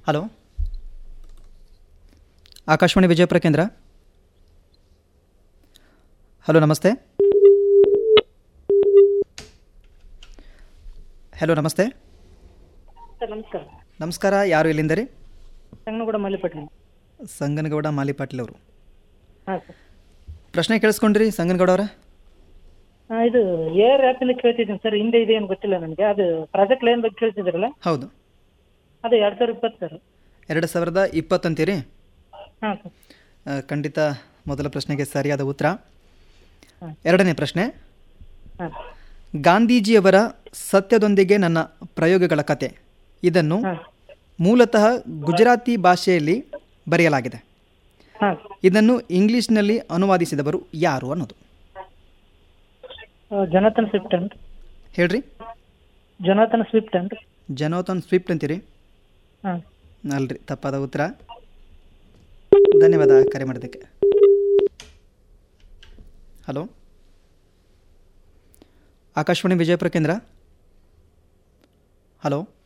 Hello Akashvani Vijayapura ಕೇಂದ್ರ hello ನಮಸ್ತೆ hello ನಮಸ್ತೆ ಸರ್ ನಮಸ್ಕಾರ ನಮಸ್ಕಾರ ಯಾರು ಇಲ್ಲಿಂದ ರೀ ಸಂಗನಗೂಡ ಮಲ್ಲಿಪಟ್ಟಣ ಸಂಗನಗೌಡ ಮಾಲಿ ಪಾಟೀಲ್ ಅವರು ಹಾಂ ಸರ್ ಪ್ರಶ್ನೆ ಕೇಳಿಸ್ಕೊಂಡ್ರಿ ಸಂಗನಗೌಡ ಅವರ ಹಾಂ ಇದು ಏರ್ ಆ್ಯಪಿಂದ ಕೇಳ್ತಿದ್ದೀನಿ ಸರ್ ಹಿಂದೆ ಇದೆ ಏನು ಗೊತ್ತಿಲ್ಲ ನನಗೆ ಅದು ಪ್ರಾಜೆಕ್ಟ್ ಲೈನ್ ಬಗ್ಗೆ ಕೇಳ್ತಿದ್ರಲ್ಲ ಹೌದು ಅದು ಎರಡು ಸಾವಿರ ಇಪ್ಪತ್ತು ಸರ್ ಎರಡು ಸಾವಿರದ ಇಪ್ಪತ್ತಂತೀರಿ ಹಾಂ ಸರ್ ಆ, ಖಂಡಿತ ಮೊದಲ ಪ್ರಶ್ನೆಗೆ ಸರಿಯಾದ ಉತ್ತರ ಹಾಂ. ಎರಡನೇ ಪ್ರಶ್ನೆ ಹಾಂ ಗಾಂಧೀಜಿಯವರ ಸತ್ಯದೊಂದಿಗೆ ನನ್ನ ಪ್ರಯೋಗಗಳ ಕತೆ ಇದನ್ನು ಹಾಂ ಮೂಲತಃ ಗುಜರಾತಿ ಭಾಷೆಯಲ್ಲಿ ಬರೆಯಲಾಗಿದೆ ಹಾಂ ಇದನ್ನು ಇಂಗ್ಲಿಷ್ನಲ್ಲಿ ಅನುವಾದಿಸಿದವರು ಯಾರು ಅನ್ನೋದು ಜೊನಾಥನ್ ಸ್ವಿಫ್ಟ್ ಅಂತ ಹೇಳ್ರಿ ಜೊನಾಥನ್ ಸ್ವಿಫ್ಟ್ ಅಂತ ಜನೋತನ್ ಸ್ವಿಫ್ಟ್ ಅಂತೀರಿ ಹಾಂ ಅಲ್ರಿ ತಪ್ಪಾದ ಉತ್ತರ ಧನ್ಯವಾದ ಕರೆ ಮಾಡೋದಕ್ಕೆ ಹಲೋ ಆಕಾಶವಾಣಿ ವಿಜಯಪುರ ಕೇಂದ್ರ ಹಲೋ